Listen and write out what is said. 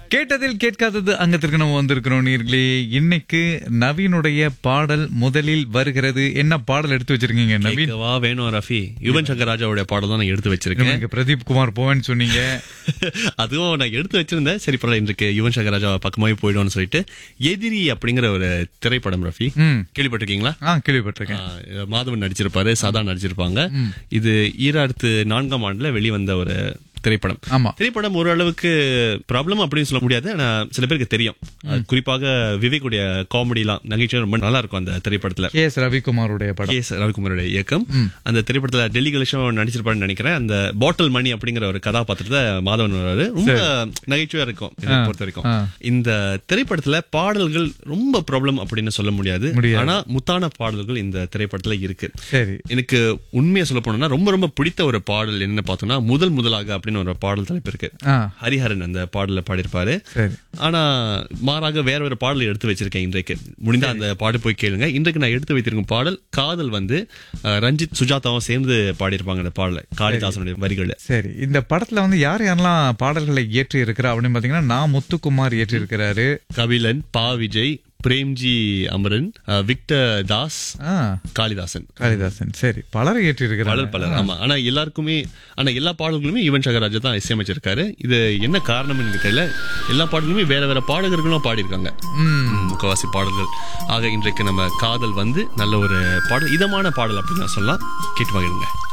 கேட்டதில் கேட்காதது அங்கத்திற்கு நம்ம வந்திருக்கிறோம் நீர்களே இன்னைக்கு நவீனுடைய பாடல் முதலில் வருகிறது என்ன பாடல் எடுத்து வச்சிருக்கீங்க நவீன் கேட்கவா வேணும் ரஃபி யுவன் சங்கர் ராஜாவுடைய பாடம் தான் நான் எடுத்து வச்சிருக்கேன் நீங்க பிரதீப் குமார் போவேன்னு சொன்னீங்க அதுவும் நான் எடுத்து வச்சிருந்தேன் சரி பரவாயில்ல இன்றைக்கு யுவன் சங்கர் ராஜா பக்கமாவே போயிடும்னு சொல்லிட்டு எதிரி அப்படிங்கிற ஒரு திரைப்படம் ரஃபி ம் கேள்விப்பட்டிருக்கீங்களா ஆ கேள்விப்பட்டிருக்கேன் ஆ, மாதவன் நடிச்சிருப்பாரு சதா நடிச்சிருப்பாங்க இது ஈராயிரத்து நான்காம் ஆண்டுல வெளிவந்த ஒரு திரைப்படம் ஆமா திரைப்படம் ஓரளவுக்கு ப்ராப்ளம் அப்படின்னு சொல்ல முடியாது ஆனா சில பேருக்கு தெரியும் அது குறிப்பாக விவேக்குடைய காமெடிலாம் நகைச்சுவை ரொம்ப நல்லா இருக்கும் அந்த திரைப்படத்துல கே எஸ் ரவிக்குமாருடைய படம் கே எஸ் ரவிக்குமாரோட இயக்கம் அந்த திரைப்படத்துல டெல்லி கலெக்ஷன் நடிச்சிருப்பாருன்னு நினைக்கிறேன் அந்த பாட்டில் மணி அப்படிங்கிற ஒரு கதாபாத்திரத்தை மாதவன் வராரு ரொம்ப நகைச்சுவையா இருக்கும் இதை பொறுத்த வரைக்கும் ஆ. இந்த திரைப்படத்துல பாடல்கள் ரொம்ப ப்ராப்ளம் அப்படின்னு சொல்ல முடியாது முடியாது. ஆனா முத்தான பாடல்கள் இந்த திரைப்படத்துல இருக்கு சரி எனக்கு உண்மையை சொல்ல போனோம்னா ரொம்ப ரொம்ப பிடித்த ஒரு பாடல் என்ன பார்த்தோம்னா முதல் முதலாக அப்படின்னு ஒரு பாடல் தலைப்பு இருக்கு ஆ ஹரிஹரன் அந்த பாடல பாடியிருப்பாரு சரி ஆனா மாறாக வேற ஒரு பாடல் எடுத்து வச்சிருக்கேன் இன்றைக்கு முடிந்த அந்த பாடு போய் கேளுங்க இன்றைக்கு நான் எடுத்து வைத்திருக்கும் பாடல் காதல் வந்து அஹ், ரஞ்சித் சுஜாதாவும் சேர்ந்து பாடியிருப்பாங்க அந்த பாடல காளிதாசனுடைய வரிகள் சரி இந்த படத்துல வந்து யார் யாரெல்லாம் பாடல்களை இயற்றி இருக்கிறா அப்படின்னு பாத்தீங்கன்னா நான் முத்துக்குமார் இயற்றி இருக்கிறாரு கபிலன் பா விஜய் பிரேம்ஜி அமரன் அஹ், விக்டர் தாஸ் ஆ காளிதாசன் காளிதாசன் சரி பலரை இயற்றி இருக்கிறாரு பலர் பலர் ஆமா ஆனா எல்லாருக்குமே ஆனா எல்லா பாடல்களுமே யுவன் சங்கர் ராஜா தான் இசையமைச்சிருக்காரு இது என்ன காரணம்னு எனக்கு தெரியல எல்லா பாடல்களுமே வேற வேற பாடகர்களும் பாடியிருக்காங்க ம், முக்கவாசி பாடல்கள் ஆக இன்றைக்கு நம்ம காதல் வந்து நல்ல ஒரு பாடல் இதமான பாடல் அப்படின்னு நான் சொல்லலாம் கேட்டு மகிழுங்க